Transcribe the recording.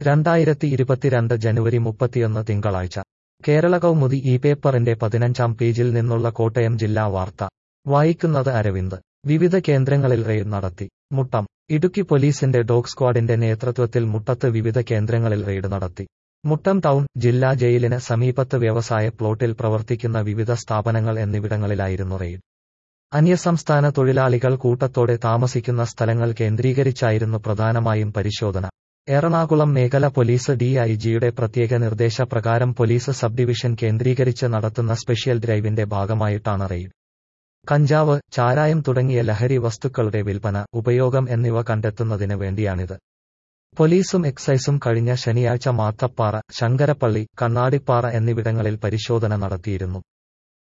രണ്ടായിരത്തി ഇരുപത്തിരണ്ട് ജനുവരി മുപ്പത്തിയൊന്ന് തിങ്കളാഴ്ച കേരള കൗമുദി ഈ പേപ്പറിന്റെ പതിനഞ്ചാം പേജിൽ നിന്നുള്ള കോട്ടയം ജില്ലാ വാർത്ത വായിക്കുന്നത് അരവിന്ദ് വിവിധ കേന്ദ്രങ്ങളിൽ റെയ്ഡ് നടത്തി മുട്ടം ഇടുക്കി പോലീസിന്റെ ഡോഗ് സ്ക്വാഡിന്റെ നേതൃത്വത്തിൽ മുട്ടത്ത് വിവിധ കേന്ദ്രങ്ങളിൽ റെയ്ഡ് നടത്തി മുട്ടം ടൗൺ ജില്ലാ ജയിലിന് സമീപത്ത് വ്യവസായ പ്ലോട്ടിൽ പ്രവർത്തിക്കുന്ന വിവിധ സ്ഥാപനങ്ങൾ എന്നിവിടങ്ങളിലായിരുന്നു റെയ്ഡ് അന്യസംസ്ഥാന തൊഴിലാളികൾ കൂട്ടത്തോടെ താമസിക്കുന്ന സ്ഥലങ്ങൾ കേന്ദ്രീകരിച്ചായിരുന്നു പ്രധാനമായും പരിശോധന എറണാകുളം മേഖല പോലീസ് ഡിഐജിയുടെ പ്രത്യേക നിർദ്ദേശപ്രകാരം പോലീസ് സബ് ഡിവിഷൻ കേന്ദ്രീകരിച്ച് നടത്തുന്ന സ്പെഷ്യൽ ഡ്രൈവിന്റെ ഭാഗമായിട്ടാണ് റെയ്ഡ് കഞ്ചാവ് ചാരായം തുടങ്ങിയ ലഹരി വസ്തുക്കളുടെ വിൽപ്പന ഉപയോഗം എന്നിവ കണ്ടെത്തുന്നതിന് വേണ്ടിയാണിത് പോലീസും എക്സൈസും കഴിഞ്ഞ ശനിയാഴ്ച മാത്തപ്പാറ ശങ്കരപ്പള്ളി കണ്ണാടിപ്പാറ എന്നിവിടങ്ങളിൽ പരിശോധന നടത്തിയിരുന്നു